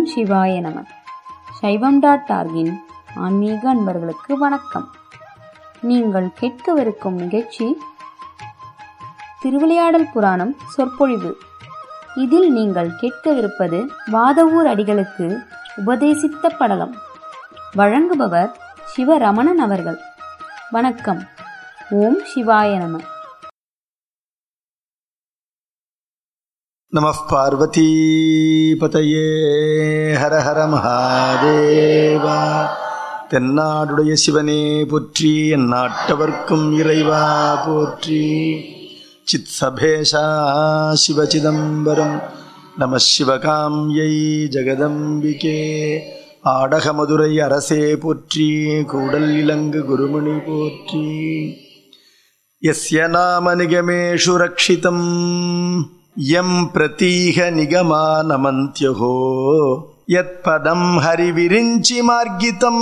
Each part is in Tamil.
சிவாய நம சைவம் டாட் டார்கின் ஆன்மீக அன்பர்களுக்கு வணக்கம் நீங்கள் கேட்கவிருக்கும் நிகழ்ச்சி திருவிளையாடல் புராணம் சொற்பொழிவு இதில் நீங்கள் கேட்கவிருப்பது வாதவூர் அடிகளுக்கு உபதேசித்த படலம் வழங்குபவர் சிவரமணன் அவர்கள் வணக்கம் ஓம் சிவாய நம நம பார்வதீபதையே ஹர ஹர மகாதேவா தென்னாடுடைய சிவனே போற்றி என் நாட்டவர்க்கும் இறைவா போற்றி சித் சபேஷா சிவசிதம்பரம் நம சிவகாம்யை ஜெகதம்பிகே ஆடக மதுரை அரசே போற்றி கூடல் இலங்கு குருமணி போற்றி यस्य नाम निगमेषु रक्षितम् यम् प्रतीह निगमानमन्त्यहो यत्पदम् हरिविरिञ्चि मार्गितम्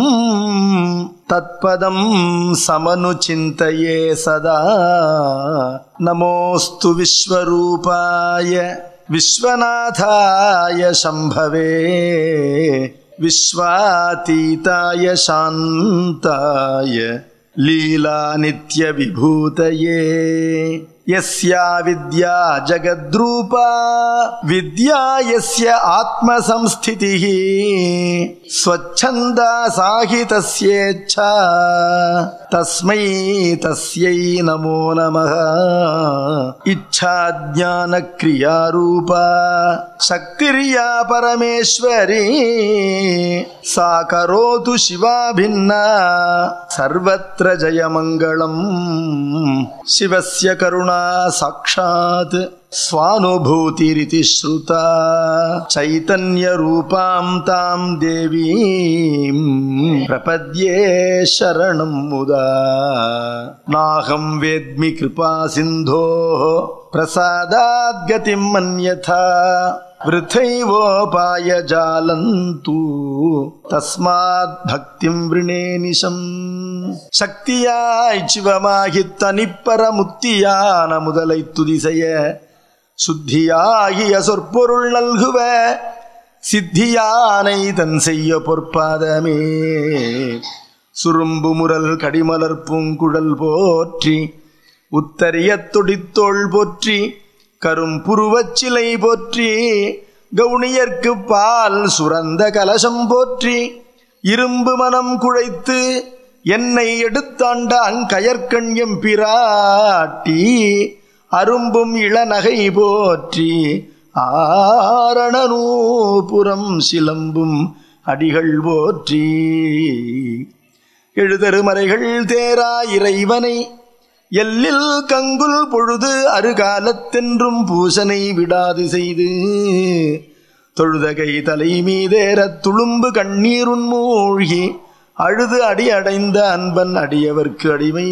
तत्पदम् समनुचिन्तये सदा नमोऽस्तु विश्वरूपाय विश्वनाथाय शम्भवे विश्वातीताय शान्ताय लीलानित्यविभूतये यस्या विद्या जगद्रूपा विद्या यस्य आत्मसंस्थितिः स्वच्छन्दा साहितस्येच्छा तस्मै तस्यै नमो नमः इच्छाज्ञानक्रियारूपा शक्तिर्या परमेश्वरी सा करोतु शिवा भिन्ना सर्वत्र जयमङ्गलम् शिवस्य करुणा साक्षात् स्वानुभूतिरिति श्रुता चैतन्यरूपां तां देवीं प्रपद्ये शरणं मुदा नाहं वेद्मि कृपासिन्धोः प्रसादाद्गतिं मन्यथा वृथैवोपायजालन्तु तस्मात् भक्तिं वृणे निशम् சக்தியாய் சிவமாகித் தனிப்பர முத்தியான முதலை துதிசெய சுத்தியாகிய சொற்பொருள் நல்குவ சித்தியானை தன் செய்ய பொற்பாதமே சுரும்பு முரல் கடிமலர் பூங்குழல் போற்றி உத்தரிய துடித்தோள் போற்றி கரும்புருவச் சிலை போற்றி கவுனியர்க்கு பால் சுரந்த கலசம் போற்றி இரும்பு மனம் குழைத்து என்னை எடுத்தாண்ட அங்கயற்கண் எம்பிராட்டி அரும்பும் இளநகை போற்றி ஆரணநூபுரம் சிலம்பும் அடிகள் போற்றி எழுதருமறைகள் தேரா இறைவனை எல்லில் கங்குல் பொழுது அருகாலத்தென்றும் பூசனை விடாது செய்து தொழுதகை தலை மீதேறத் துளும்பு கண்ணீருன் மூழ்கி அழுது அடி அடைந்த அன்பன் அடியவர்க்கு அடிமை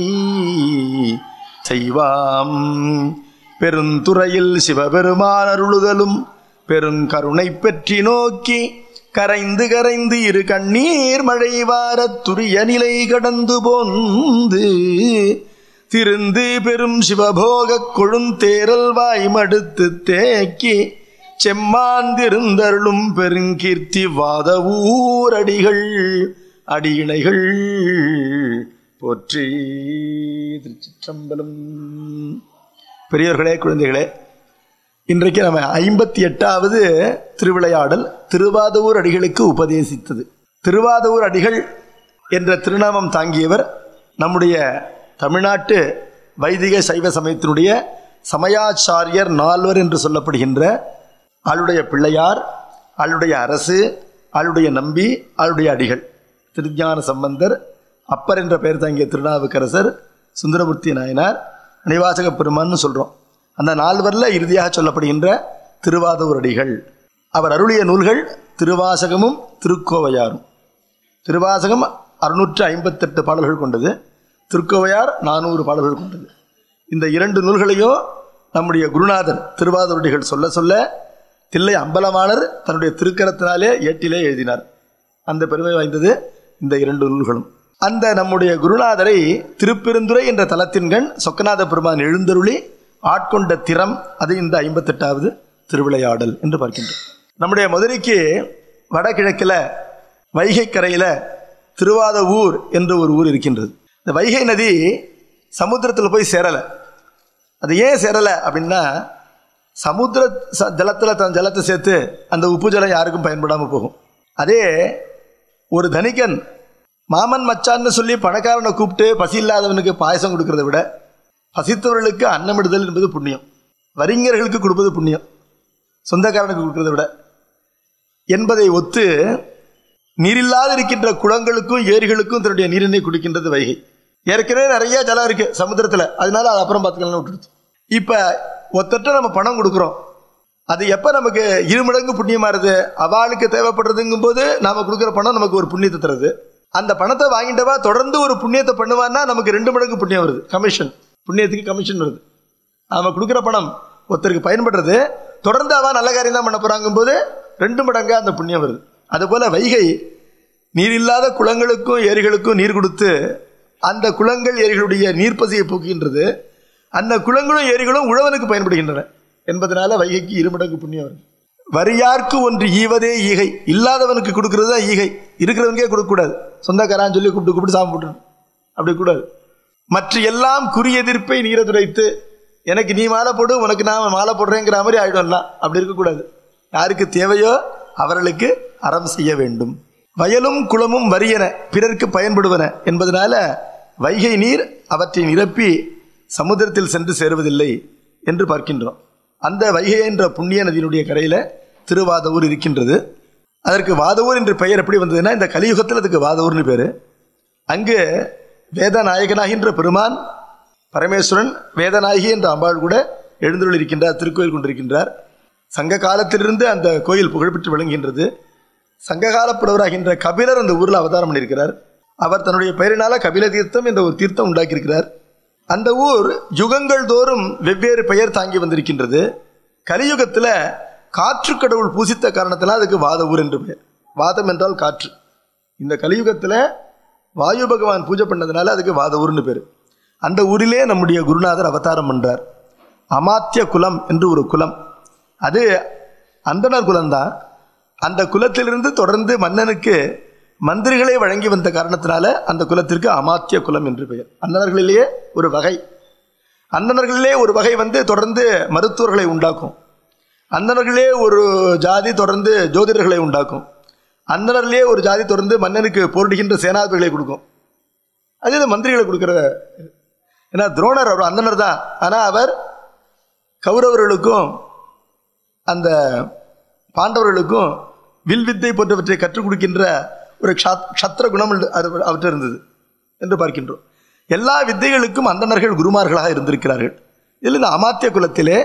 செய்வாம் பெருந்துறையில் சிவபெருமான் அருளுதலும் பெருங்கருணை பெற்றி நோக்கி கரைந்து கரைந்து இரு கண்ணீர் மழை வாரத் துரிய நிலை கடந்து போந்து திருந்து பெரும் சிவபோகக் கொழுந்தேரல் வாய் மடுத்து தேக்கி செம்மாந்திருந்தருளும் பெருங்கீர்த்தி வாத ஊரடிகள் அடியிணைகள் போற்றி திருச்சிற்றம்பலம் பெரியவர்களே குழந்தைகளே இன்றைக்கு நம்ம ஐம்பத்தி எட்டாவது திருவிளையாடல் திருவாதவூர் அடிகளுக்கு உபதேசித்தது திருவாதவூர் அடிகள் என்ற திருநாமம் தாங்கியவர் நம்முடைய தமிழ்நாட்டு வைதிக சைவ சமயத்தினுடைய சமயாச்சாரியர் நால்வர் என்று சொல்லப்படுகின்ற ஆளுடைய பிள்ளையார் ஆளுடைய அரசு ஆளுடைய நம்பி ஆளுடைய அடிகள் திருஞான சம்பந்தர் அப்பர் என்ற பெயர் தாங்கிய திருநாவுக்கரசர் சுந்தரமூர்த்தி நாயனார் நிவாசக பெருமான்னு சொல்கிறோம் அந்த நால்வரில் இறுதியாக சொல்லப்படுகின்ற திருவாதூர் அடிகள் அவர் அருளிய நூல்கள் திருவாசகமும் திருக்கோவையாரும் திருவாசகம் அறுநூற்று ஐம்பத்தெட்டு பாடல்கள் கொண்டது திருக்கோவையார் நானூறு பாடல்கள் கொண்டது இந்த இரண்டு நூல்களையும் நம்முடைய குருநாதர் திருவாதூரடிகள் சொல்ல சொல்ல தில்லை அம்பலமானர் தன்னுடைய திருக்கரத்தினாலே ஏட்டிலே எழுதினார் அந்த பெருமை வாய்ந்தது இந்த இரண்டு நூல்களும் அந்த நம்முடைய குருநாதரை திருப்பெருந்துறை என்ற தலத்தின்கண் சொக்கநாத பெருமான் எழுந்தருளி ஆட்கொண்ட திறம் அது இந்த ஐம்பத்தெட்டாவது திருவிளையாடல் என்று பார்க்கின்றோம் நம்முடைய மதுரைக்கு வடகிழக்கில் வைகை கரையில் திருவாத ஊர் என்ற ஒரு ஊர் இருக்கின்றது இந்த வைகை நதி சமுத்திரத்தில் போய் சேரலை அது ஏன் சேரலை அப்படின்னா சமுத்திர ச ஜலத்தில் தன் ஜலத்தை சேர்த்து அந்த உப்பு ஜலம் யாருக்கும் பயன்படாமல் போகும் அதே ஒரு தனிகன் மாமன் மச்சான்னு சொல்லி பணக்காரனை கூப்பிட்டு பசி இல்லாதவனுக்கு பாயசம் கொடுக்கறத விட பசித்தவர்களுக்கு அன்னமிடுதல் என்பது புண்ணியம் வரிஞர்களுக்கு கொடுப்பது புண்ணியம் சொந்தக்காரனுக்கு கொடுக்கறத விட என்பதை ஒத்து நீரில்லாது இருக்கின்ற குளங்களுக்கும் ஏரிகளுக்கும் தன்னுடைய நீரினை குடிக்கின்றது வைகை ஏற்கனவே நிறைய ஜலம் இருக்கு சமுத்திரத்தில் அதனால அது அப்புறம் பார்த்துக்கலாம் விட்டுருச்சு இப்போ ஒத்தட்ட நம்ம பணம் கொடுக்குறோம் அது எப்போ நமக்கு இரு மடங்கு புண்ணியமா இருது அவளுக்கு தேவைப்படுறதுங்கும் போது நாம கொடுக்குற பணம் நமக்கு ஒரு புண்ணியத்தை தருது அந்த பணத்தை வாங்கிட்டவா தொடர்ந்து ஒரு புண்ணியத்தை பண்ணுவான்னா நமக்கு ரெண்டு மடங்கு புண்ணியம் வருது கமிஷன் புண்ணியத்துக்கு கமிஷன் வருது நாம கொடுக்குற பணம் ஒருத்தருக்கு பயன்படுறது தொடர்ந்து அவ நல்ல காரியம் தான் பண்ண போறாங்கும் போது ரெண்டு மடங்கா அந்த புண்ணியம் வருது அதுபோல வைகை நீர் இல்லாத குளங்களுக்கும் ஏரிகளுக்கும் நீர் கொடுத்து அந்த குளங்கள் ஏரிகளுடைய நீர்ப்பசியை போக்குகின்றது அந்த குளங்களும் ஏரிகளும் உழவனுக்கு பயன்படுகின்றன என்பதனால வைகைக்கு இருமடங்கு புண்ணியம் வருது வரியார்க்கு ஒன்று ஈவதே ஈகை இல்லாதவனுக்கு கொடுக்கறது தான் ஈகை இருக்கிறவனுக்கே கொடுக்கக்கூடாது சொந்தக்காரான்னு சொல்லி கூப்பிட்டு கூப்பிட்டு சாமி போட்டுருணும் அப்படி கூடாது மற்ற எல்லாம் குறியெதிர்ப்பை நீரதுரைத்து எனக்கு நீ மாலை போடு உனக்கு நான் மாலை போடுறேங்கிற மாதிரி ஆயிடும்லாம் அப்படி இருக்கக்கூடாது யாருக்கு தேவையோ அவர்களுக்கு அறம் செய்ய வேண்டும் வயலும் குளமும் வரியன பிறர்க்கு பயன்படுவன என்பதனால வைகை நீர் அவற்றை நிரப்பி சமுத்திரத்தில் சென்று சேருவதில்லை என்று பார்க்கின்றோம் அந்த வைகை என்ற புண்ணிய நதியினுடைய கரையில் திருவாதவூர் இருக்கின்றது அதற்கு வாதவூர் என்று பெயர் எப்படி வந்ததுன்னா இந்த கலியுகத்தில் அதுக்கு வாதவூர்னு பேர் அங்கு வேதநாயகனாகின்ற பெருமான் பரமேஸ்வரன் வேதநாயகி என்ற அம்பாள் கூட எழுந்துள்ள இருக்கின்றார் திருக்கோயில் கொண்டிருக்கின்றார் சங்க காலத்திலிருந்து அந்த கோயில் புகழ்பெற்று விளங்குகின்றது சங்ககால புலவராகின்ற கபிலர் அந்த ஊரில் அவதாரம் பண்ணியிருக்கிறார் அவர் தன்னுடைய பெயரினால கபில தீர்த்தம் என்ற ஒரு தீர்த்தம் உண்டாக்கியிருக்கிறார் அந்த ஊர் யுகங்கள் தோறும் வெவ்வேறு பெயர் தாங்கி வந்திருக்கின்றது கலியுகத்தில் காற்று கடவுள் பூசித்த காரணத்தினால் அதுக்கு வாத ஊர் என்று பெயர் வாதம் என்றால் காற்று இந்த கலியுகத்தில் வாயு பகவான் பூஜை பண்ணதுனால அதுக்கு வாத ஊர்னு பேர் அந்த ஊரிலே நம்முடைய குருநாதர் அவதாரம் பண்றார் அமாத்திய குலம் என்று ஒரு குலம் அது அந்தனர் குலம்தான் அந்த குலத்திலிருந்து தொடர்ந்து மன்னனுக்கு மந்திரிகளை வழங்கி வந்த காரணத்தினால அந்த குலத்திற்கு அமாத்திய குலம் என்று பெயர் அந்தணர்களிலேயே ஒரு வகை அந்தணர்களிலே ஒரு வகை வந்து தொடர்ந்து மருத்துவர்களை உண்டாக்கும் அந்தணர்களே ஒரு ஜாதி தொடர்ந்து ஜோதிடர்களை உண்டாக்கும் அந்தணர்லேயே ஒரு ஜாதி தொடர்ந்து மன்னனுக்கு போரிடுகின்ற சேனாதிபதிகளை கொடுக்கும் அது இது மந்திரிகளை கொடுக்கிற ஏன்னா துரோணர் அவர் அந்தனர் தான் ஆனால் அவர் கௌரவர்களுக்கும் அந்த பாண்டவர்களுக்கும் வில் வித்தை போன்றவற்றை கற்றுக் கொடுக்கின்ற ஒரு க்ஷாத்- க்ஷத்திர குணம் உண்டு- அது அவற்றை இருந்தது என்று பார்க்கின்றோம் எல்லா வித்தைகளுக்கும் அந்தணர்கள் குருமார்களாக இருந்திருக்கிறார்கள் இதில் இந்த அமாத்திய குலத்திலே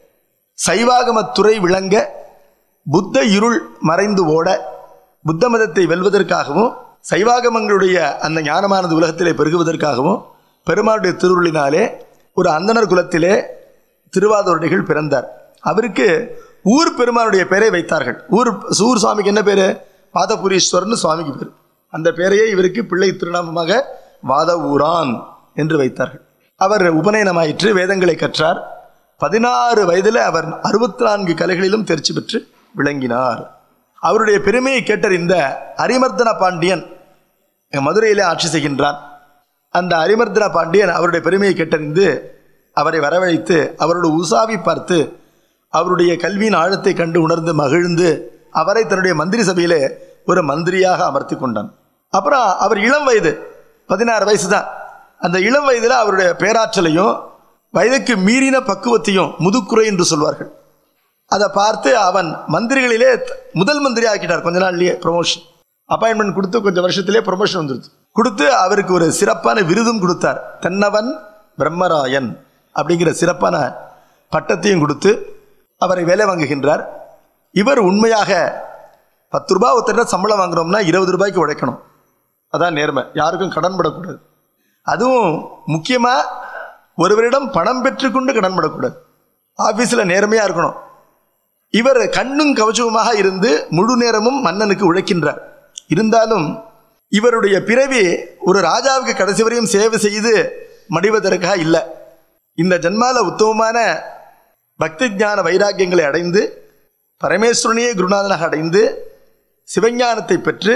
சைவாகமத்துறை விளங்க புத்த இருள் மறைந்து ஓட புத்த மதத்தை வெல்வதற்காகவும் சைவாகமங்களுடைய அந்த ஞானமானது உலகத்திலே பெருகுவதற்காகவும் பெருமாளுடைய திருவுருளினாலே ஒரு அந்தணர் குலத்திலே திருவாதூரடிகள் பிறந்தார் அவருக்கு ஊர் பெருமானுடைய பெயரை வைத்தார்கள் ஊர் ஊர் சுவாமிக்கு என்ன பேரு பாதபுரீஸ்வரர்னு சுவாமிக்கு பேர் அந்த பெயரையே இவருக்கு பிள்ளை திருநாமமாக வாத ஊரான் என்று வைத்தார்கள் அவர் உபநயனமாயிற்று வேதங்களை கற்றார் பதினாறு வயதில் அவர் அறுபத்தி நான்கு கலைகளிலும் தேர்ச்சி பெற்று விளங்கினார் அவருடைய பெருமையை கேட்டறிந்த அரிமர்தன பாண்டியன் மதுரையிலே ஆட்சி செய்கின்றான் அந்த அரிமர்தன பாண்டியன் அவருடைய பெருமையை கேட்டறிந்து அவரை வரவழைத்து அவரோட உசாவி பார்த்து அவருடைய கல்வியின் ஆழத்தை கண்டு உணர்ந்து மகிழ்ந்து அவரை தன்னுடைய மந்திரி சபையிலே ஒரு மந்திரியாக அமர்த்தி கொண்டான் அப்புறம் அவர் இளம் வயது பதினாறு வயசு தான் அந்த இளம் வயதில் அவருடைய பேராற்றலையும் வயதுக்கு மீறின பக்குவத்தையும் முதுக்குறை என்று சொல்வார்கள் அதை பார்த்து அவன் மந்திரிகளிலே த- முதல் மந்திரி ஆக்கிட்டார் கொஞ்ச நாள்லயே ப்ரொமோஷன் அப்பாயின்மெண்ட் கொடுத்து கொஞ்சம் வருஷத்திலே ப்ரொமோஷன் வந்துருச்சு கொடுத்து அவருக்கு ஒரு சிறப்பான விருதும் கொடுத்தார் தென்னவன் பிரம்மராயன் அப்படிங்கிற சிறப்பான பட்டத்தையும் கொடுத்து அவரை வேலை வாங்குகின்றார் இவர் உண்மையாக பத்து ரூபாய் ஒருத்தர் சம்பளம் வாங்குறோம்னா இருபது ரூபாய்க்கு உழைக்கணும் அதான் நேர்மை யாருக்கும் கடன் படக்கூடாது அதுவும் முக்கியமாக ஒருவரிடம் பணம் பெற்றுக்கொண்டு கடன் படக்கூடாது ஆஃபீஸில் நேர்மையாக இருக்கணும் இவர் கண்ணும் கவச்சவுமாக இருந்து முழு நேரமும் மன்னனுக்கு உழைக்கின்றார் இருந்தாலும் இவருடைய பிறவி ஒரு ராஜாவுக்கு கடைசி வரையும் சேவை செய்து மடிவதற்காக இல்லை இந்த ஜன்மால உத்தமமான பக்தி ஞான வைராக்கியங்களை அடைந்து பரமேஸ்வரனையே குருநாதனாக அடைந்து சிவஞானத்தை பெற்று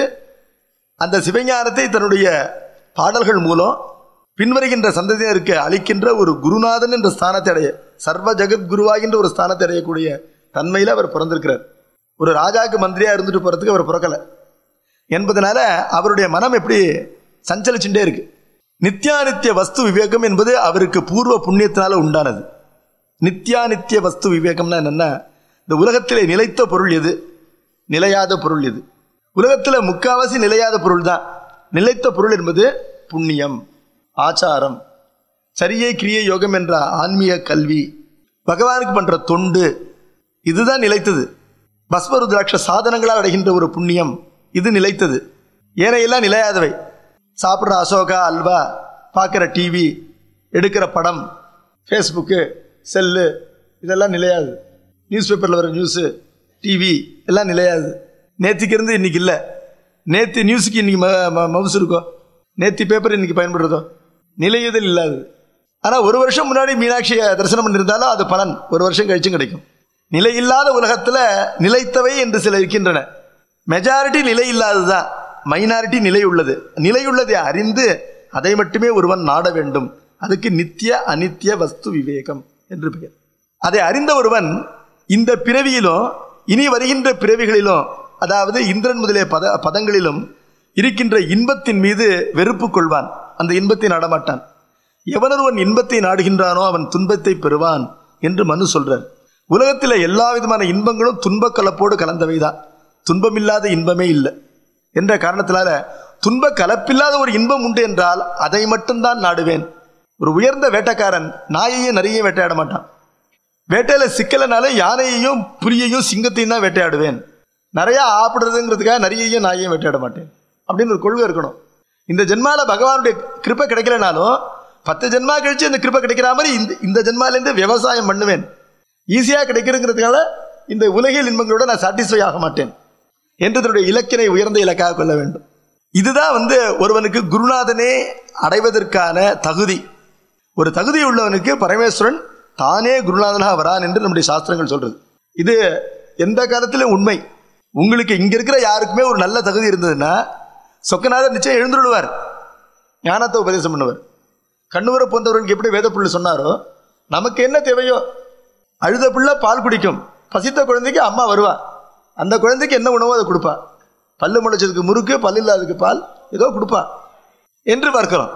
அந்த சிவஞானத்தை தன்னுடைய பாடல்கள் மூலம் பின்வருகின்ற சந்ததியினருக்கு அளிக்கின்ற ஒரு குருநாதன் என்ற ஸ்தானத்தை அடைய சர்வ ஜெகத் குருவாகின்ற ஒரு ஸ்தானத்தை அடையக்கூடிய தன்மையில் அவர் பிறந்திருக்கிறார் ஒரு ராஜாவுக்கு மந்திரியா இருந்துட்டு போறதுக்கு அவர் பிறக்கலை என்பதனால அவருடைய மனம் எப்படி சஞ்சலிச்சுட்டே இருக்கு நித்யானித்திய வஸ்து விவேகம் என்பது அவருக்கு பூர்வ புண்ணியத்தினால உண்டானது நித்யானித்திய வஸ்து விவேகம்னா என்னன்னா இந்த உலகத்திலே நிலைத்த பொருள் எது நிலையாத பொருள் எது உலகத்தில் முக்காவாசி நிலையாத பொருள் தான் நிலைத்த பொருள் என்பது புண்ணியம் ஆச்சாரம் சரியை கிரியை யோகம் என்ற ஆன்மீக கல்வி பகவானுக்கு பண்ற தொண்டு இதுதான் நிலைத்தது பஸ்மருத்ராட்ச சாதனங்களால் அடைகின்ற ஒரு புண்ணியம் இது நிலைத்தது ஏனையெல்லாம் நிலையாதவை சாப்பிட்ற அசோகா அல்வா பார்க்குற டிவி எடுக்கிற படம் ஃபேஸ்புக்கு செல்லு இதெல்லாம் நிலையாது நியூஸ் பேப்பரில் வர நியூஸு டிவி எல்லாம் நிலையாது நேற்றுக்கு இருந்து இன்னைக்கு இல்லை நேற்று நியூஸுக்கு இன்னைக்கு ம- ம- மவுசு இருக்கோ நேற்று பேப்பர் இன்னைக்கு பயன்படுறதோ நிலையுதல் இல்லாதது ஆனால் ஒரு வருஷம் முன்னாடி மீனாட்சியை தரிசனம் பண்ணியிருந்தாலும் அது பலன் ஒரு வருஷம் கழிச்சும் கிடைக்கும் நிலை இல்லாத உலகத்தில் நிலைத்தவை என்று சில இருக்கின்றன மெஜாரிட்டி நிலை இல்லாததுதான் மைனாரிட்டி நிலை உள்ளது நிலை உள்ளதை அறிந்து அதை மட்டுமே ஒருவன் நாட வேண்டும் அதுக்கு நித்திய அனித்திய வஸ்து விவேகம் என்று பெயர் அதை அறிந்த ஒருவன் இந்த பிறவியிலும் இனி வருகின்ற பிறவிகளிலும் அதாவது இந்திரன் முதலிய பத பதங்களிலும் இருக்கின்ற இன்பத்தின் மீது வெறுப்பு கொள்வான் அந்த இன்பத்தை நாடமாட்டான் எவனொருவன் இன்பத்தை நாடுகின்றானோ அவன் துன்பத்தை பெறுவான் என்று மனு சொல்றார் உலகத்தில் எல்லா விதமான இன்பங்களும் துன்பக் கலப்போடு கலந்தவைதான் துன்பமில்லாத இன்பமே இல்லை என்ற காரணத்தினால துன்ப கலப்பில்லாத ஒரு இன்பம் உண்டு என்றால் அதை மட்டும்தான் நாடுவேன் ஒரு உயர்ந்த வேட்டைக்காரன் நாயையும் நரியையும் வேட்டையாட மாட்டான் வேட்டையில சிக்கலனால யானையையும் புலியையும் சிங்கத்தையும் தான் வேட்டையாடுவேன் நிறைய ஆப்பிடுறதுங்கிறதுக்காக நரியையும் நாயையும் வேட்டையாட மாட்டேன் அப்படின்னு ஒரு கொள்கை இருக்கணும் இந்த ஜென்மால பகவானுடைய கிருப்பை கிடைக்கலனாலும் பத்து ஜென்மா கழிச்சு இந்த கிருப்பை கிடைக்கிற மாதிரி இந்த இந்த ஜென்மாலேருந்து விவசாயம் பண்ணுவேன் ஈஸியாக கிடைக்கிறதுங்கிறதுனால இந்த உலகியல் இன்பங்களோட நான் சாட்டிஸ்ஃபை ஆக மாட்டேன் என்று தன்னுடைய இலக்கினை உயர்ந்த இலக்காக கொள்ள வேண்டும் இதுதான் வந்து ஒருவனுக்கு குருநாதனே அடைவதற்கான தகுதி ஒரு தகுதி உள்ளவனுக்கு பரமேஸ்வரன் தானே குருநாதனாக வரான் என்று நம்முடைய சாஸ்திரங்கள் சொல்றது இது எந்த காலத்திலும் உண்மை உங்களுக்கு இங்க இருக்கிற யாருக்குமே ஒரு நல்ல தகுதி இருந்ததுன்னா சொக்கநாதர் நிச்சயம் எழுந்துடுவார் ஞானத்தை உபதேசம் பண்ணுவார் கண்ணுவரை போன்றவர்களுக்கு எப்படி வேத புள்ளி சொன்னாரோ நமக்கு என்ன தேவையோ அழுத பிள்ளை பால் குடிக்கும் பசித்த குழந்தைக்கு அம்மா வருவா அந்த குழந்தைக்கு என்ன உணவோ அதை கொடுப்பா பல்லு முளைச்சதுக்கு முறுக்கு பல்லு இல்லாததுக்கு பால் ஏதோ கொடுப்பா என்று பார்க்கிறோம்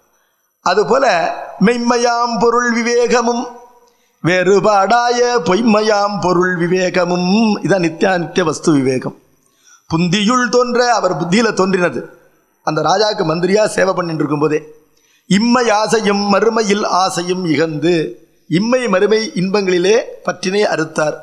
அதுபோல மெய்மையாம் பொருள் விவேகமும் வேறுபாடாய பொய்மையாம் பொருள் விவேகமும் இதான் நித்தியானித்திய வஸ்து விவேகம் புந்தியுள் தோன்ற அவர் புத்தியில தோன்றினது அந்த ராஜாவுக்கு மந்திரியா சேவை பண்ணிட்டு இருக்கும்போதே இம்மை ஆசையும் மறுமையில் ஆசையும் இகந்து இம்மை மறுமை இன்பங்களிலே பற்றினை அறுத்தார்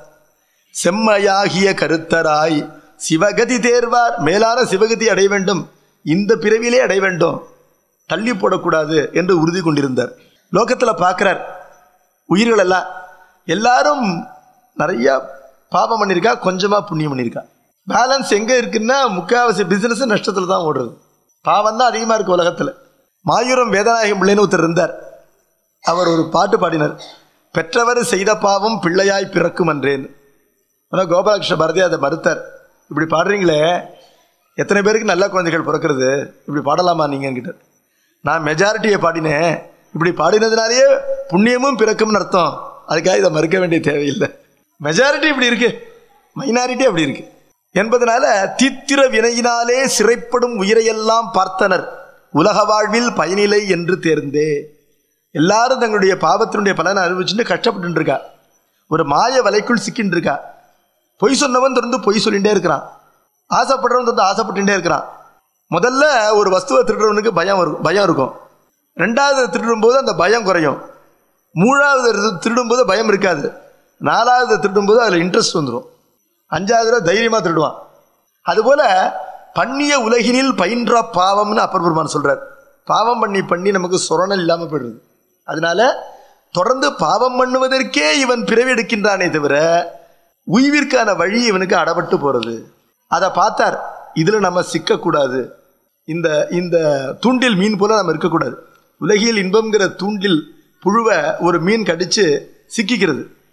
செம்மையாகிய கருத்தராய் சிவகதி தேர்வார் மேலான சிவகதி அடைய வேண்டும் இந்த பிறவிலே அடைய வேண்டும் தள்ளி போடக்கூடாது என்று உறுதி கொண்டிருந்தார் லோகத்தில் பார்க்கிறார் உயிர்கள் எல்லாம் எல்லாரும் நிறைய பாபம் பண்ணியிருக்கா கொஞ்சமா புண்ணியம் பண்ணியிருக்கா பேலன்ஸ் எங்க இருக்குன்னா முக்காவாசி பிசினஸ் நஷ்டத்துல தான் ஓடுறது பாவம் தான் அதிகமா இருக்கு உலகத்துல மாயூரம் வேதநாயகம் பிள்ளைன்னு ஒருத்தர் இருந்தார் அவர் ஒரு பாட்டு பாடினார் பெற்றவர் செய்த பாவம் பிள்ளையாய் பிறக்கும் என்றேன் ஆனால் கோபாலகிருஷ்ண பாரதி அதை மறுத்தார் இப்படி பாடுறீங்களே எத்தனை பேருக்கு நல்ல குழந்தைகள் பிறக்கிறது இப்படி பாடலாமா நீங்கள் கிட்ட நான் மெஜாரிட்டியை பாடினேன் இப்படி பாடினதுனாலேயே புண்ணியமும் பிறக்கும்னு அர்த்தம் அதுக்காக இதை மறுக்க வேண்டிய தேவையில்லை மெஜாரிட்டி இப்படி இருக்கு மைனாரிட்டி அப்படி இருக்கு என்பதனால தீத்திர வினையினாலே சிறைப்படும் உயிரையெல்லாம் பார்த்தனர் உலக வாழ்வில் பயனில்லை என்று தேர்ந்தே எல்லாரும் தங்களுடைய பாவத்தினுடைய பலனை அனுபவிச்சுட்டு கஷ்டப்பட்டு இருக்கா ஒரு மாய வலைக்குள் சிக்கின்னு இருக்கா பொய் சொன்னவன் தொடர்ந்து பொய் சொல்லிகிட்டே இருக்கிறான் ஆசைப்படுறவன் தொடர்ந்து ஆசைப்பட்டுட்டே இருக்கிறான் முதல்ல ஒரு வஸ்துவை திருடுறவனுக்கு பயம் வரும் பயம் இருக்கும் ரெண்டாவது திருடும்போது அந்த பயம் குறையும் மூணாவது திரு- திருடும்போது பயம் இருக்காது நாலாவது திருடும்போது அதில் இன்ட்ரெஸ்ட் வந்துடும் அஞ்சாவது தடவை தைரியமாக திருடுவான் அதுபோல பண்ணிய உலகினில் பயின்ற பாவம்னு அப்பர் பெருமான் சொல்றார் பாவம் பண்ணி பண்ணி நமக்கு சொரணல் இல்லாமல் போயிடுது அதனால தொடர்ந்து பாவம் பண்ணுவதற்கே இவன் பிறவி எடுக்கின்றானே தவிர உய்விற்கான வழி இவனுக்கு அடபட்டு போறது அதை பார்த்தார் இதுல நம்ம சிக்கக்கூடாது இந்த இந்த தூண்டில் மீன் போல நம்ம இருக்கக்கூடாது உலகியல் இன்பம்ங்கிற தூண்டில் புழுவை ஒரு மீன் கடிச்சு சிக்கிக்கிறது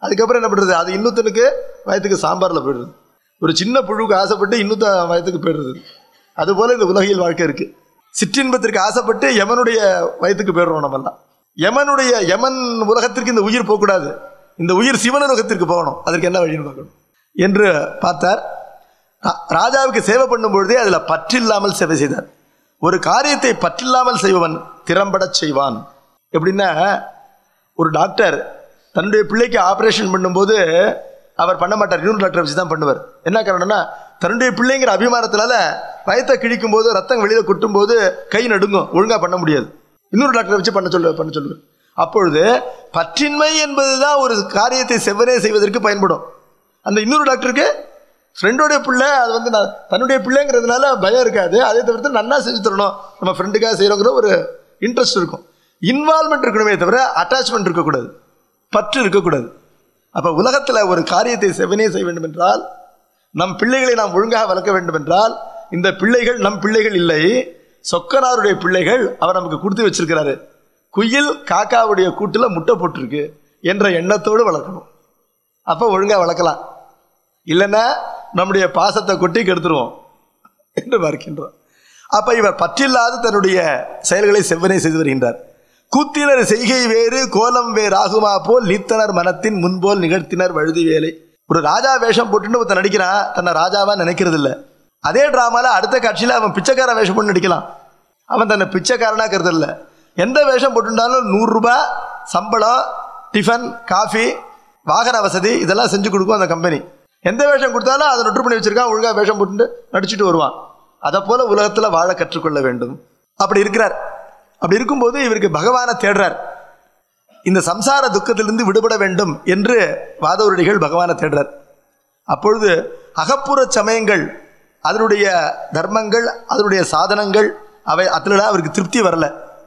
அதுக்கப்புறம் என்ன பண்ணுறது அது இன்னொருத்தனுக்கு வயத்துக்கு சாம்பாரில் போயிடுது ஒரு சின்ன புழுவுக்கு ஆசைப்பட்டு இன்னொத்த வயத்துக்கு போயிடுறது அதுபோல இந்த உலகில் வாழ்க்கை இருக்கு சிற்றின்பத்திற்கு ஆசைப்பட்டு யமனுடைய வயத்துக்கு போயிடுறோம் நம்மெல்லாம் யமனுடைய யமன் உலகத்திற்கு இந்த உயிர் போகக்கூடாது இந்த உயிர் சிவன் உலகத்திற்கு போகணும் அதற்கு என்ன வழின்னு பார்க்கணும் என்று பார்த்தார் ரா- ராஜாவுக்கு சேவை பண்ணும் பொழுதே அதில் பற்றில்லாமல் சேவை செய்தார் ஒரு காரியத்தை பற்றில்லாமல் செய்பவன் திறம்படச் செய்வான் எப்படின்னா ஒரு டாக்டர் தன்னுடைய பிள்ளைக்கு ஆபரேஷன் பண்ணும்போது அவர் பண்ண மாட்டார் இன்னொரு டாக்டர் வச்சு தான் பண்ணுவார் என்ன காரணம்னா தன்னுடைய பிள்ளைங்கிற அபிமானத்தினால வயத்தை கிழிக்கும் போது ரத்தம் வெளியில கொட்டும் போது கை நடுங்கும் ஒழுங்கா பண்ண முடியாது இன்னொரு டாக்டரை வச்சு பண்ண சொல்ல பண்ண சொல்லுவார் அப்பொழுது பற்றின்மை என்பதுதான் ஒரு காரியத்தை செவ்வனே செய்வதற்கு பயன்படும் அந்த இன்னொரு டாக்டருக்கு ஃப்ரெண்டோடைய பிள்ளை அது வந்து நான் தன்னுடைய பிள்ளைங்கிறதுனால பயம் இருக்காது அதே தவிர்த்து நன்னா செஞ்சு தரணும் நம்ம ஃப்ரெண்டுக்காக செய்கிறோங்கிற ஒரு இன்ட்ரெஸ்ட் இருக்கும் இன்வால்மெண்ட் இருக்கணுமே தவிர அட்டாச்மெண்ட் இருக்கக்கூடாது பற்று இருக்கக்கூடாது அப்போ உலகத்தில் ஒரு காரியத்தை செவனே செய்ய வேண்டும் என்றால் நம் பிள்ளைகளை நாம் ஒழுங்காக வளர்க்க வேண்டும் என்றால் இந்த பிள்ளைகள் நம் பிள்ளைகள் இல்லை சொக்கனாருடைய பிள்ளைகள் அவர் நமக்கு கொடுத்து வச்சிருக்கிறாரு குயில் காக்காவுடைய கூட்டில் முட்டை போட்டிருக்கு என்ற எண்ணத்தோடு வளர்க்கணும் அப்போ ஒழுங்கா வளர்க்கலாம் இல்லைன்னா நம்முடைய பாசத்தை கொட்டி கெடுத்துருவோம் என்று பார்க்கின்றோம் அப்ப இவர் பற்றில்லாது தன்னுடைய செயல்களை செவ்வனை செய்து வருகின்றார் கூத்தினர் செய்கை வேறு கோலம் வேறு ஆகுமா போல் நீத்தனர் மனத்தின் முன்போல் நிகழ்த்தினர் வழுதி வேலை ஒரு ராஜா வேஷம் போட்டுன்னு ஒருத்தன் நடிக்கிறான் தன்னை ராஜாவா நினைக்கிறது இல்ல அதே டிராமால அடுத்த காட்சியில அவன் பிச்சைக்காரன் வேஷம் போட்டு நடிக்கலாம் அவன் தன்னை பிச்சைக்காரனா கருது இல்ல எந்த வேஷம் போட்டுட்டாலும் நூறு ரூபாய் சம்பளம் டிஃபன் காஃபி வாகன வசதி இதெல்லாம் செஞ்சு கொடுக்கும் அந்த கம்பெனி எந்த வேஷம் கொடுத்தாலும் அதை நொட்டு பண்ணி வச்சிருக்கான் ஒழுங்கா வேஷம் போட்டு நடிச்சுட்டு வருவான் அதை போல உலகத்துல வாழ கற்றுக்கொள்ள வேண்டும் அப்படி இருக்கிறார் அப்படி இருக்கும்போது இவருக்கு பகவானை தேடுறார் இந்த சம்சார துக்கத்திலிருந்து விடுபட வேண்டும் என்று வாதவருடிகள் பகவானை தேடுறார் அப்பொழுது அகப்புற சமயங்கள் அதனுடைய தர்மங்கள் அதனுடைய சாதனங்கள் அவை அதில் அவருக்கு திருப்தி வரல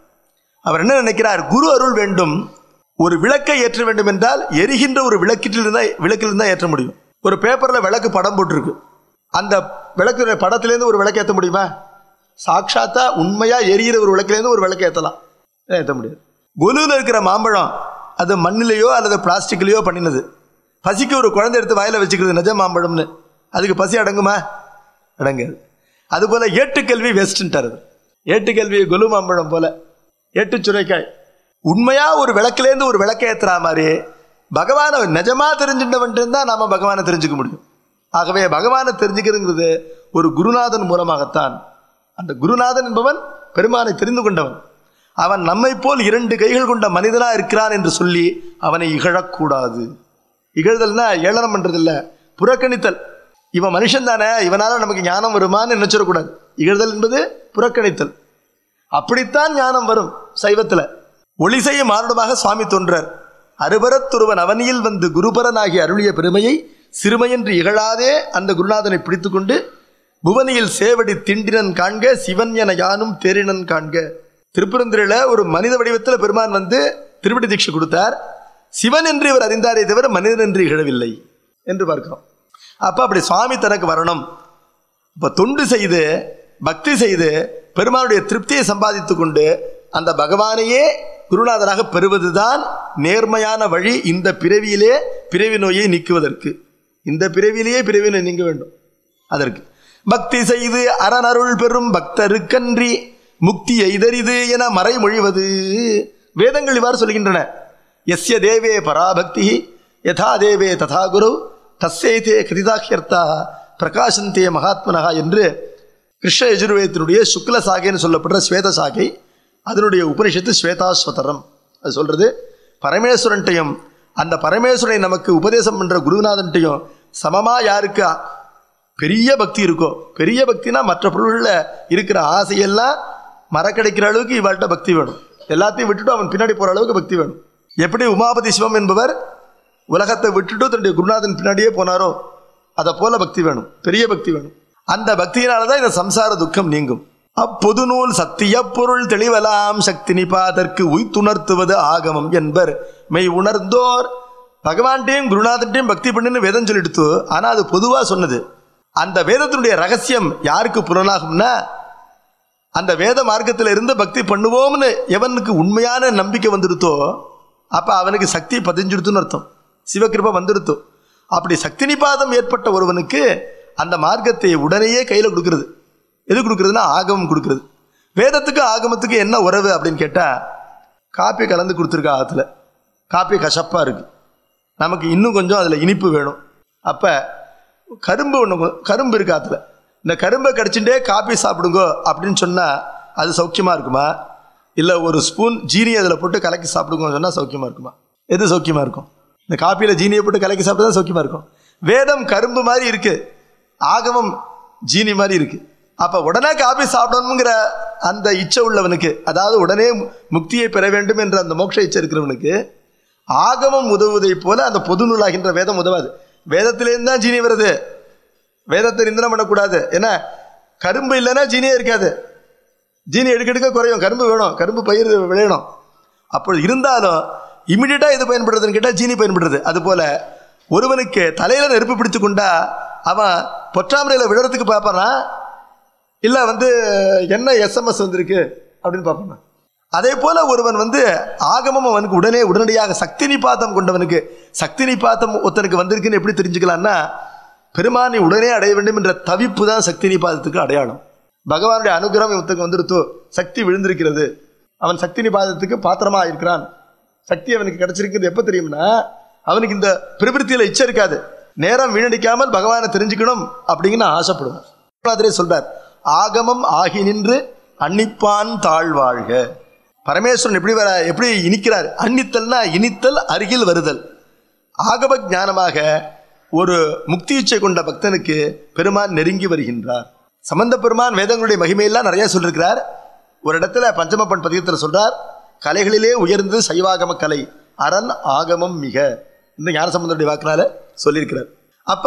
அவர் என்ன நினைக்கிறார் குரு அருள் வேண்டும் ஒரு விளக்கை ஏற்ற வேண்டும் என்றால் எரிகின்ற ஒரு விளக்கிட்டிலிருந்தா விளக்கிலிருந்து தான் ஏற்ற முடியும் ஒரு பேப்பர்ல விளக்கு படம் போட்டிருக்கு அந்த விளக்கு படத்திலேருந்து ஒரு விளக்கு ஏற்ற முடியுமா சாட்சாத்தா உண்மையா எரியிற ஒரு விளக்கிலேருந்து ஒரு விளக்கு ஏற்றலாம் ஏற்ற முடியாது கொலுவில் இருக்கிற மாம்பழம் அது மண்ணிலேயோ அல்லது பிளாஸ்டிக்லேயோ பண்ணினது பசிக்கு ஒரு குழந்தை எடுத்து வாயில வச்சுக்கிறது நிஜ மாம்பழம்னு அதுக்கு பசி அடங்குமா அடங்காது அதுபோல ஏட்டுக்கல்வி வேஸ்ட்டுன்ட்டார் அவர் ஏட்டுக்கல்வி கொலு மாம்பழம் போல ஏட்டு சுரைக்காய் உண்மையா ஒரு விளக்குலேருந்து ஒரு விளக்கை ஏத்துற மாதிரி பகவானை நிஜமா தெரிஞ்சுட்டவன்ட்டு தான் நாம பகவானை தெரிஞ்சுக்க முடியும் ஆகவே பகவானை தெரிஞ்சுக்கிறதுங்கிறது ஒரு குருநாதன் மூலமாகத்தான் அந்த குருநாதன் என்பவன் பெருமானை தெரிந்து கொண்டவன் அவன் நம்மை போல் இரண்டு கைகள் கொண்ட மனிதனா இருக்கிறான் என்று சொல்லி அவனை இகழக்கூடாது இகழ்தல்னா ஏளனம் பண்றது இல்ல புறக்கணித்தல் இவன் மனுஷன் தானே இவனால நமக்கு ஞானம் வருமான்னு நினைச்சிடக்கூடாது இகழ்தல் என்பது புறக்கணித்தல் அப்படித்தான் ஞானம் வரும் சைவத்துல ஒளி செய்யும் மானுடமாக சுவாமி தோன்றார் அருபரத்துருவன் அவனியில் வந்து குருபரனாகி அருளிய பெருமையை சிறுமையென்று இகழாதே அந்த குருநாதனை பிடித்துக்கொண்டு புவனியில் சேவடி திண்டினன் காண்க சிவன் என யானும் தேரினன் காண்க திருப்பரந்துரையில ஒரு மனித வடிவத்தில் பெருமான் வந்து திருப்படி தீட்சை கொடுத்தார் சிவன் என்று இவர் அறிந்தாரே தவிர மனிதன் என்று இகழவில்லை என்று பார்க்கிறோம் அப்ப அப்படி சுவாமி தனக்கு வரணும் இப்ப தொண்டு செய்து பக்தி செய்து பெருமானுடைய திருப்தியை சம்பாதித்து கொண்டு அந்த பகவானையே குருநாதராக பெறுவதுதான் நேர்மையான வழி இந்த பிறவியிலே பிறவி நோயை நீக்குவதற்கு இந்த பிறவியிலேயே பிறவி நோய் நீங்க வேண்டும் அதற்கு பக்தி செய்து அரணருள் பெறும் பக்தருக்கன்றி முக்தி எய்தரிது என மறைமொழிவது வேதங்கள் இவ்வாறு சொல்கின்றன எஸ்ய தேவே பராபக்தி யதா தேவே ததா குரு தஸ்யைதே கதிதாக்கியர்த்தா பிரகாசந்தே மகாத்மனகா என்று கிருஷ்ண யஜுர்வேதத்தினுடைய சுக்ல சாகைன்னு சொல்லப்படுற ஸ்வேத சாகை அதனுடைய உபனிஷத்து ஸ்வேதாஸ்வதரம் அது சொல்றது பரமேஸ்வரன்ட்டையும் அந்த பரமேஸ்வரனை நமக்கு உபதேசம் பண்ற குருநாதன்ட்டையும் சமமா யாருக்கு பெரிய பக்தி இருக்கோ பெரிய பக்தினா மற்ற பொருள்களில் இருக்கிற ஆசையெல்லாம் மறக்கடைக்கிற அளவுக்கு இவள்கிட்ட பக்தி வேணும் எல்லாத்தையும் விட்டுட்டு அவன் பின்னாடி போற அளவுக்கு பக்தி வேணும் எப்படி உமாபதி சிவம் என்பவர் உலகத்தை விட்டுட்டு தன்னுடைய குருநாதன் பின்னாடியே போனாரோ அதை போல பக்தி வேணும் பெரிய பக்தி வேணும் அந்த பக்தியினால தான் இந்த சம்சார துக்கம் நீங்கும் அப்பொது நூல் சத்திய பொருள் தெளிவலாம் சக்தி நிபாதற்கு உய்த்துணர்த்துவது ஆகமம் என்பர் மெய் உணர்ந்தோர் பகவான்கிட்டையும் குருநாதன்ட்டையும் பக்தி பண்ணுன்னு வேதம் சொல்லிடுத்து ஆனா அது பொதுவா சொன்னது அந்த வேதத்தினுடைய ரகசியம் யாருக்கு புலனாகும்னா அந்த வேத மார்க்கத்தில் இருந்து பக்தி பண்ணுவோம்னு எவனுக்கு உண்மையான நம்பிக்கை வந்துடுத்தோ அப்ப அவனுக்கு சக்தி பதிஞ்சுடுத்துன்னு அர்த்தம் சிவகிருபை வந்துடுத்து அப்படி சக்தி நிபாதம் ஏற்பட்ட ஒருவனுக்கு அந்த மார்க்கத்தை உடனேயே கையில் கொடுக்கிறது எது கொடுக்குறதுன்னா ஆகமம் கொடுக்கிறது வேதத்துக்கு ஆகமத்துக்கு என்ன உறவு அப்படின்னு கேட்டால் காப்பி கலந்து கொடுத்துருக்க ஆத்துல காப்பி கசப்பாக இருக்குது நமக்கு இன்னும் கொஞ்சம் அதில் இனிப்பு வேணும் அப்போ கரும்பு ஒன்று கரும்பு இருக்கு ஆத்துல இந்த கரும்பை கடிச்சுட்டே காப்பி சாப்பிடுங்கோ அப்படின்னு சொன்னால் அது சௌக்கியமாக இருக்குமா இல்லை ஒரு ஸ்பூன் ஜீனி அதில் போட்டு கலக்கி சாப்பிடுங்கன்னு சொன்னால் சௌக்கியமாக இருக்குமா எது சௌக்கியமாக இருக்கும் இந்த காப்பியில் ஜீனியை போட்டு கலக்கி சாப்பிட்டா தான் சௌக்கியமாக இருக்கும் வேதம் கரும்பு மாதிரி இருக்குது ஆகமம் ஜீனி மாதிரி இருக்குது அப்போ உடனே காப்பி சாப்பிடணுங்கிற அந்த இச்சை உள்ளவனுக்கு அதாவது உடனே மு- முக்தியை பெற வேண்டும் என்ற அந்த மோட்ச இச்சை இருக்கிறவனுக்கு ஆகமம் உதவுவதைப் போல அந்த பொது நூலாகின்ற வேதம் உதவாது வேதத்திலேருந்து தான் ஜீனி வருது வேதத்தை நிந்தனம் பண்ணக்கூடாது ஏன்னா கரும்பு இல்லைன்னா ஜீனியே இருக்காது ஜீனி எடுக்க எடுக்க குறையும் கரும்பு வேணும் கரும்பு பயிர் விளையணும் அப்போ இருந்தாலும் இமிடியட்டாக எது பயன்படுறதுன்னு கேட்டால் ஜீனி பயன்படுறது அதுபோல் ஒருவனுக்கு தலையில் நெருப்பு பிடிச்சு கொண்டா அவன் பொற்றாமரையில் விழுறதுக்கு பார்ப்பானா இல்லை வந்து என்ன எஸ்எம்எஸ் வந்திருக்கு அப்படின்னு பார்ப்பானா அதே போல ஒருவன் வந்து ஆகமம் அவனுக்கு உடனே உடனடியாக சக்தி நிபாத்தம் கொண்டவனுக்கு சக்தி நிபாத்தம் ஒருத்தனுக்கு வந்திருக்குன்னு எப்படி தெரிஞ்சுக்கலாம்னா பெருமானை உடனே அடைய வேண்டும் என்ற தவிப்பு தான் சக்தி நிபாதத்துக்கு அடையாளம் பகவானுடைய அனுகிரகம் இவத்துக்கு வந்துருத்தோ சக்தி விழுந்திருக்கிறது அவன் சக்தி நிபாதத்துக்கு பாத்திரமா இருக்கிறான் சக்தி அவனுக்கு கிடைச்சிருக்கிறது எப்போ தெரியும்னா அவனுக்கு இந்த பிரவிற்த்தியில இச்சை இருக்காது நேரம் வீணடிக்காமல் பகவானை தெரிஞ்சுக்கணும் அப்படின்னு ஆசைப்படுவான் அதிலே சொல்றார் ஆகமம் ஆகி நின்று அன்னிப்பான் தாழ்வாழ்க பரமேஸ்வரன் எப்படி வர எப்படி இனிக்கிறார் அன்னித்தல்னா இனித்தல் அருகில் வருதல் ஆகம ஞானமாக ஒரு முக்தி இச்சை கொண்ட பக்தனுக்கு பெருமான் நெருங்கி வருகின்றார் சம்பந்த பெருமான் வேதங்களுடைய மகிமையெல்லாம் நிறைய சொல்லியிருக்கிறார் ஒரு இடத்துல பஞ்சமப்பன் பதிகத்தில் சொல்றார் கலைகளிலே உயர்ந்தது சைவாகம கலை அரண் ஆகமம் மிக இந்த ஞானசம்பந்தருடைய வாக்கினால சொல்லியிருக்கிறார் அப்ப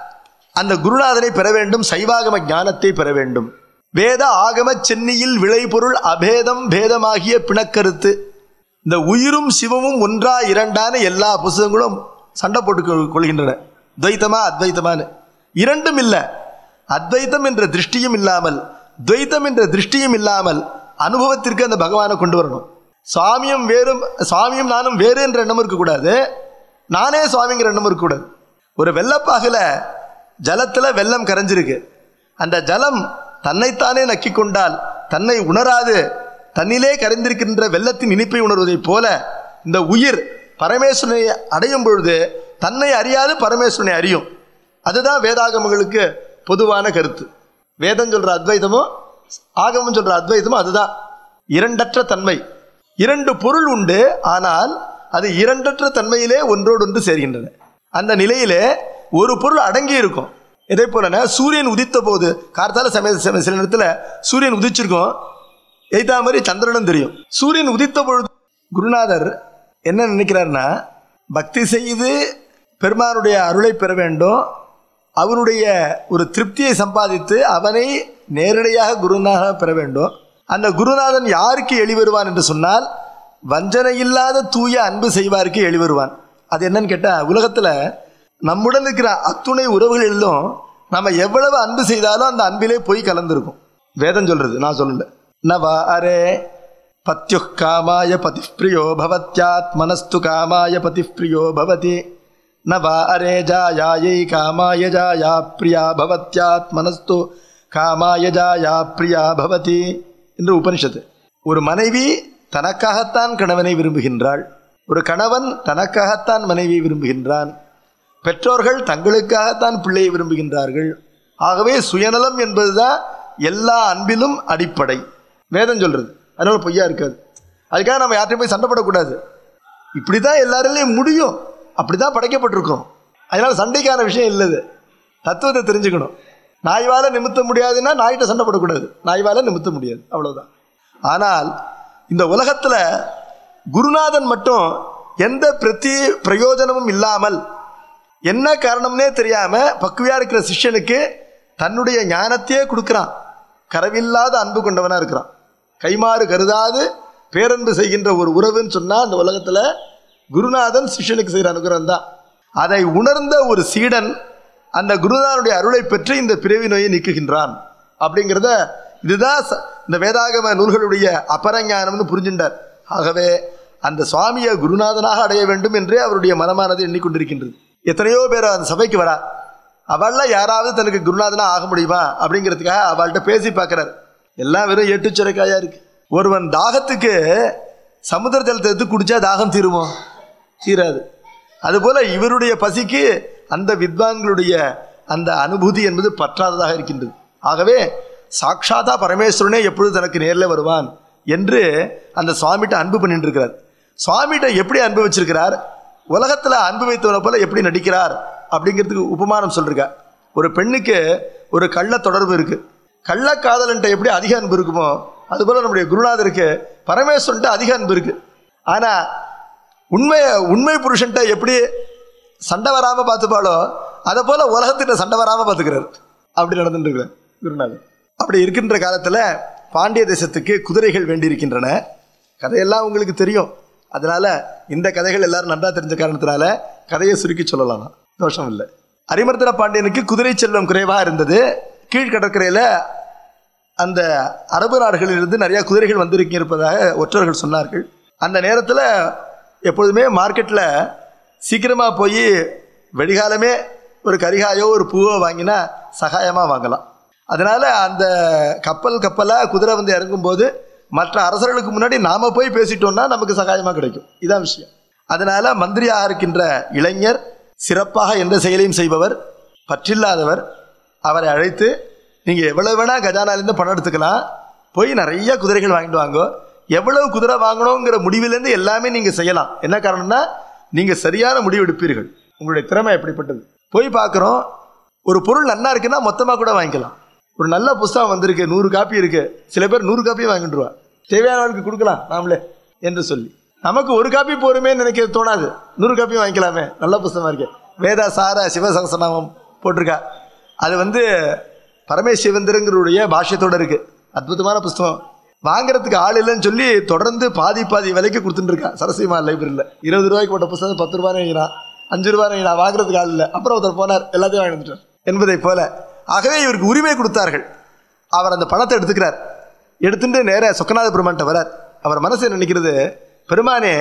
அந்த குருநாதனை பெற வேண்டும் சைவாகம ஞானத்தை பெற வேண்டும் வேத ஆகம சென்னியில் விளைபொருள் அபேதம் பேதமாகிய பிணக்கருத்து இந்த உயிரும் சிவமும் ஒன்றா இரண்டான எல்லா புஸ்தகங்களும் சண்டை போட்டு கொள்- கொள்கின்றன துவைத்தமா அத்வைத்தமான்னு இரண்டும் இல்லை அத்வைத்தம் என்ற திருஷ்டியும் இல்லாமல் துவைத்தம் என்ற திருஷ்டியும் இல்லாமல் அனுபவத்திற்கு அந்த பகவானை கொண்டு வரணும் சுவாமியும் வேறும் சுவாமியும் நானும் வேறு என்ற எண்ணம் இருக்கக்கூடாது நானே சுவாமிங்கிற எண்ணம் இருக்கக்கூடாது ஒரு வெள்ளப்பாகுல ஜலத்துல வெள்ளம் கரைஞ்சிருக்கு அந்த ஜலம் தன்னைத்தானே நக்கிக் கொண்டால் தன்னை உணராது தன்னிலே கரைந்திருக்கின்ற வெள்ளத்தின் இனிப்பை உணர்வதைப் போல இந்த உயிர் பரமேஸ்வரனை அடையும் பொழுது தன்னை அறியாது பரமேஸ்வரனை அறியும் அதுதான் வேதாகமங்களுக்கு பொதுவான கருத்து வேதம் சொல்ற அத்வைதமும் ஆகமம் சொல்ற அத்வைதமும் அதுதான் இரண்டற்ற தன்மை இரண்டு பொருள் உண்டு ஆனால் அது இரண்டற்ற தன்மையிலே ஒன்றோடு ஒன்று சேர்கின்றன அந்த நிலையிலே ஒரு பொருள் அடங்கி இருக்கும் இதே போலன சூரியன் உதித்த போது கார்த்தால சமய சமய- சில நேரத்தில் சூரியன் உதிச்சிருக்கும் எய்தா மாதிரி சந்திரனும் தெரியும் சூரியன் உதித்த பொழுது குருநாதர் என்ன நினைக்கிறார்னா பக்தி செய்து பெருமானுடைய அருளை பெற வேண்டும் அவனுடைய ஒரு திருப்தியை சம்பாதித்து அவனை நேரடியாக குருநாதனாக பெற வேண்டும் அந்த குருநாதன் யாருக்கு எளிவருவான் என்று சொன்னால் வஞ்சனை இல்லாத தூய அன்பு செய்வாருக்கு எளிவருவான் அது என்னன்னு கேட்டால் உலகத்தில் நம்முடன் இருக்கிற அத்துணை உறவுகளிலும் நம்ம எவ்வளவு அன்பு செய்தாலும் அந்த அன்பிலே போய் கலந்துருக்கும் வேதம் சொல்றது நான் சொல்லல நவா அரே பத்யு காமாய பதிப்பிரியோ பவத்யாத்மனஸ்து காமாய பதிப்பிரியோ பவதி நவா அரே ஜாயாயை காமாய ஜாயா பிரியா பவத்யாத்மனஸ்து காமாய ஜாயா பிரியா பவதி என்று உபனிஷத்து ஒரு மனைவி தனக்காகத்தான் கணவனை விரும்புகின்றாள் ஒரு கணவன் தனக்காகத்தான் மனைவியை விரும்புகின்றான் பெற்றோர்கள் தங்களுக்காகத்தான் பிள்ளையை விரும்புகின்றார்கள் ஆகவே சுயநலம் என்பதுதான் எல்லா அன்பிலும் அடிப்படை வேதம் சொல்றது அதனால பொய்யா இருக்காது அதுக்காக நம்ம யார்கிட்டயும் போய் சண்டை போடக்கூடாது இப்படிதான் எல்லாராலையும் முடியும் அப்படிதான் படைக்கப்பட்டிருக்கோம் அதனால சண்டைக்கான விஷயம் இல்லை இது தத்துவத்தை தெரிஞ்சுக்கணும் நாய்வால நிமித்த முடியாதுன்னா நாய்கிட்ட சண்டை போடக்கூடாது நாய்வால நிமித்த முடியாது அவ்வளவுதான் ஆனால் இந்த உலகத்துல குருநாதன் மட்டும் எந்த பிரதி பிரயோஜனமும் இல்லாமல் என்ன காரணம்னே தெரியாம பக்குவியா இருக்கிற சிஷ்யனுக்கு தன்னுடைய ஞானத்தையே கொடுக்குறான் கரவில்லாத அன்பு கொண்டவனா இருக்கிறான் கைமாறு கருதாது பேரன்பு செய்கின்ற ஒரு உறவுன்னு சொன்னா அந்த உலகத்துல குருநாதன் சிஷ்யனுக்கு செய்கிற அனுகிரகம் தான் அதை உணர்ந்த ஒரு சீடன் அந்த குருநாதனுடைய அருளை பெற்று இந்த பிறவி நோயை நீக்குகின்றான் அப்படிங்கிறத இதுதான் ச- இந்த வேதாகம நூல்களுடைய அபரஞானம்னு புரிஞ்சுட்டார் ஆகவே அந்த சுவாமியை குருநாதனாக அடைய வேண்டும் என்றே அவருடைய மனமானது எண்ணிக்கொண்டிருக்கின்றது எத்தனையோ பேர் அந்த சபைக்கு வரா அவள்ல யாராவது தனக்கு குருநாதனா ஆக முடியுமா அப்படிங்கிறதுக்காக அவள்கிட்ட பேசி பார்க்கிறார் எல்லாம் வெறும் எட்டுச்சுரைக்காயா இருக்கு ஒருவன் தாகத்துக்கு சமுத்திர ஜலத்தை எடுத்து குடிச்சா தாகம் தீருமோ தீராது அதுபோல இவருடைய பசிக்கு அந்த வித்வான்களுடைய அந்த அனுபூதி என்பது பற்றாததாக இருக்கின்றது ஆகவே சாட்சாத்தா பரமேஸ்வரனே எப்பொழுது தனக்கு நேரில் வருவான் என்று அந்த சுவாமிகிட்ட அன்பு பண்ணிட்டு இருக்கிறார் சுவாமிகிட்ட எப்படி அன்பு வச்சிருக்கிறார் உலகத்துல அன்பு வைத்தவனை போல எப்படி நடிக்கிறார் அப்படிங்கிறதுக்கு உபமானம் சொல்றார் ஒரு பெண்ணுக்கு ஒரு கள்ள தொடர்பு இருக்கு கள்ள காதலன்ட்ட எப்படி அதிக அன்பு இருக்குமோ அதுபோல நம்முடைய குருநாதருக்கு பரமேஸ்வரன்ட்ட அதிக அன்பு இருக்கு ஆனா உண்மை உண்மை புருஷன்ட்ட எப்படி சண்டை வராம பார்த்துப்பாளோ அதை போல உலகத்திட்ட சண்டை வராம பார்த்துக்கிறார் அப்படி நடந்துட்டு இருக்கிறார் குருநாதர் அப்படி இருக்கின்ற காலத்துல பாண்டிய தேசத்துக்கு குதிரைகள் வேண்டி இருக்கின்றன கதையெல்லாம் உங்களுக்கு தெரியும் அதனால இந்த கதைகள் எல்லாரும் நன்றா தெரிஞ்ச காரணத்தினால கதையை சுருக்கி சொல்லலாம் நான். தோஷம் இல்லை அரிமர்தன பாண்டியனுக்கு குதிரை செல்வம் குறைவாக இருந்தது கீழ்கடற்கரையில அந்த அரபு நாடுகளிலிருந்து நிறைய குதிரைகள் வந்திருக்க இருப்பதாக ஒற்றர்கள் சொன்னார்கள் அந்த நேரத்தில் எப்பொழுதுமே மார்க்கெட்டில் சீக்கிரமாக போய் வெடிகாலமே ஒரு கரிகாயோ ஒரு பூவோ வாங்கினா சகாயமாக வாங்கலாம் அதனால அந்த கப்பல் கப்பலாக குதிரை வந்து இறங்கும்போது மற்ற அரசர்களுக்கு முன்னாடி நாம போய் பேசிட்டோம்னா நமக்கு சகாயமாக கிடைக்கும் இதான் விஷயம் அதனால மந்திரியாக இருக்கின்ற இளைஞர் சிறப்பாக எந்த செயலையும் செய்பவர் பற்றில்லாதவர் அவரை அழைத்து நீங்கள் எவ்வளவு வேணா கஜானாலேருந்து பணம் எடுத்துக்கலாம் போய் நிறைய குதிரைகள் வாங்கிட்டு வாங்கோ எவ்வளவு குதிரை வாங்கணுங்கிற முடிவிலேருந்து எல்லாமே நீங்கள் செய்யலாம் என்ன காரணம்னா நீங்கள் சரியான முடிவு எடுப்பீர்கள் உங்களுடைய திறமை எப்படிப்பட்டது போய் பார்க்குறோம் ஒரு பொருள் நன்னா இருக்குன்னா மொத்தமாக கூட வாங்கிக்கலாம் ஒரு நல்ல புஸ்தகம் வந்திருக்கு நூறு காப்பி இருக்கு சில பேர் நூறு காப்பியும் வாங்கிட்டுருவா தேவையானவர்களுக்கு கொடுக்கலாம் நாமளே என்று சொல்லி நமக்கு ஒரு காப்பி போருமே நினைக்க தோணாது நூறு காப்பியும் வாங்கிக்கலாமே நல்ல புஸ்தகமா இருக்கு வேதா சார சிவசகசநாமம் போட்டிருக்கா அது வந்து பரமேசிவந்தருங்கிறவுடைய பாஷ்யத்தோட இருக்கு அற்புதமான புஸ்தகம் வாங்குறதுக்கு ஆள் இல்லைன்னு சொல்லி தொடர்ந்து பாதி பாதி விலைக்கு கொடுத்துட்டு இருக்கா சரஸ்வதிமா லைப்ரரியில் இருபது ரூபாய்க்கு போட்ட புஸ்தகம் பத்து ரூபாய் வாங்கினான் அஞ்சு ரூபாய் வாங்கினா வாங்குறதுக்கு ஆள் இல்லை அப்புறம் ஒருத்தர் போனார் எல்லாத்தையும் வாங்கி வந்துட்டார் என்பதை போல ஆகவே இவருக்கு உரிமை கொடுத்தார்கள் அவர் அந்த பணத்தை எடுத்துக்கிறார் எடுத்துட்டு நேர சொக்கநாத பெருமான்ட்ட வரார் அவர் மனசு என்ன நினைக்கிறது பெருமானே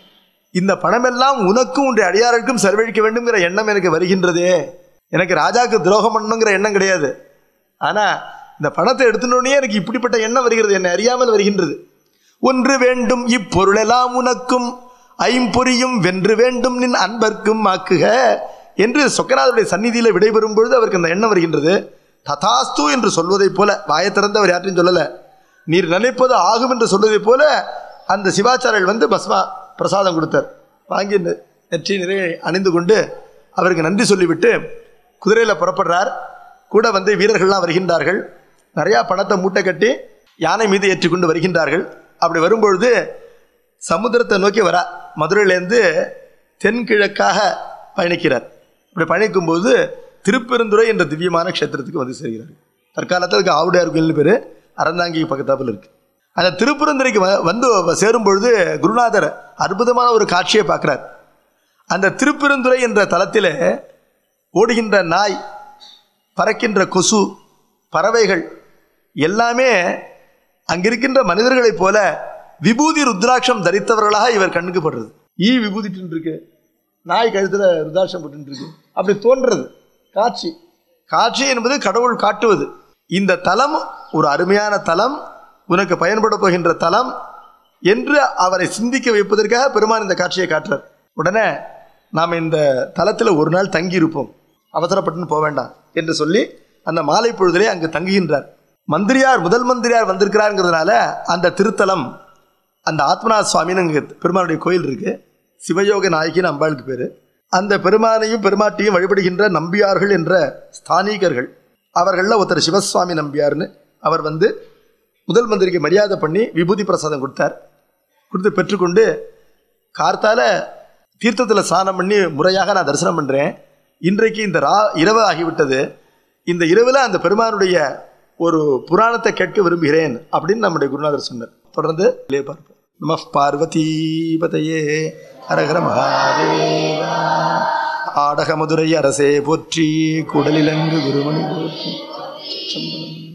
இந்த பணமெல்லாம் உனக்கும் உன்னுடைய அடியாருக்கும் செலவழிக்க வேண்டும்ங்கிற எண்ணம் எனக்கு வருகின்றதே எனக்கு ராஜாக்கு துரோகம் பண்ணணுங்கிற எண்ணம் கிடையாது ஆனா இந்த பணத்தை எடுத்துனோடனே எனக்கு இப்படிப்பட்ட எண்ணம் வருகிறது என்னை அறியாமல் வருகின்றது ஒன்று வேண்டும் இப்பொருளெல்லாம் உனக்கும் ஐம்பொறியும் வென்று வேண்டும் நின் அன்பர்க்கும் ஆக்குக என்று சொக்கநாதருடைய சந்நிதியில விடைபெறும் பொழுது அவருக்கு அந்த எண்ணம் வருகின்றது ததாஸ்து என்று சொல்வதைப் போல வாயை திறந்தவர் யாற்றையும் சொல்லல நீர் நினைப்பது ஆகும் என்று சொல்வதைப் போல அந்த சிவாச்சாரியர் வந்து பஸ்மா பிரசாதம் கொடுத்தார் வாங்கி நெ- நெற்றி நிறைய அணிந்து கொண்டு அவருக்கு நன்றி சொல்லிவிட்டு குதிரையில் புறப்படுறார் கூட வந்து வீரர்கள்லாம் வருகின்றார்கள் நிறையா பணத்தை மூட்டை கட்டி யானை மீது ஏற்றிக்கொண்டு வருகின்றார்கள் அப்படி வரும்பொழுது சமுத்திரத்தை நோக்கி வரா மதுரையிலேருந்து தென்கிழக்காக பயணிக்கிறார் இப்படி பயணிக்கும்போது திருப்பெருந்துறை என்ற திவ்யமான க்ஷேத்திரத்துக்கு வந்து சேர்கிறார் தற்காலத்தில் அதுக்கு ஆவுடையார் கோயில்னு பேர் அறந்தாங்கி பக்கத்தாப்பில் இருக்கு அந்த திருப்பெருந்துறைக்கு வ- வந்து சேரும் பொழுது குருநாதர் அற்புதமான ஒரு காட்சியை பார்க்கிறார் அந்த திருப்பெருந்துறை என்ற தலத்தில் ஓடுகின்ற நாய் பறக்கின்ற கொசு பறவைகள் எல்லாமே அங்கிருக்கின்ற மனிதர்களைப் போல விபூதி ருத்ராட்சம் தரித்தவர்களாக இவர் கண்ணுக்கு படுறது ஈ விபூதிட்டு இருக்கு நாய் கழுத்துல ருத்ராட்சம் போட்டு இருக்கு அப்படி தோன்றது காட்சி காட்சி என்பது கடவுள் காட்டுவது இந்த தலம் ஒரு அருமையான தலம் உனக்கு பயன்பட போகின்ற தலம் என்று அவரை சிந்திக்க வைப்பதற்காக பெருமான் இந்த காட்சியை காட்டுறார் உடனே நாம் இந்த தலத்தில் ஒரு நாள் தங்கி இருப்போம் அவசரப்பட்டுன்னு போக வேண்டாம் என்று சொல்லி அந்த மாலை பொழுதிலே அங்கு தங்குகின்றார் மந்திரியார் முதல் மந்திரியார் வந்திருக்கிறாருங்கிறதுனால அந்த திருத்தலம் அந்த ஆத்மநாத சுவாமின்னு அங்கே பெருமானுடைய கோயில் இருக்கு சிவயோக நாயகின்னு அம்பாளுக்கு பேர் அந்த பெருமானையும் பெருமாட்டியும் வழிபடுகின்ற நம்பியார்கள் என்ற ஸ்தானிகர்கள் அவர்களில் ஒருத்தர் சிவசுவாமி நம்பியார்னு அவர் வந்து முதல் மந்திரிக்கு மரியாதை பண்ணி விபூதி பிரசாதம் கொடுத்தார் கொடுத்து பெற்றுக்கொண்டு கார்த்தால தீர்த்தத்தில் ஸ்நானம் பண்ணி முறையாக நான் தரிசனம் பண்ணுறேன் இன்றைக்கு இந்த ரா இரவு ஆகிவிட்டது இந்த இரவில் அந்த பெருமானுடைய ஒரு புராணத்தை கேட்க விரும்புகிறேன் அப்படின்னு நம்முடைய குருநாதர் சொன்னார் தொடர்ந்து இல்லையே பார்ப்போம் நம பார்வதீபதையே ஹரஹர மகாதேவா ஆடக மதுரை அரசே போற்றி குடலிலங்கு குருமணி போற்றி சிற்றம்பலம்.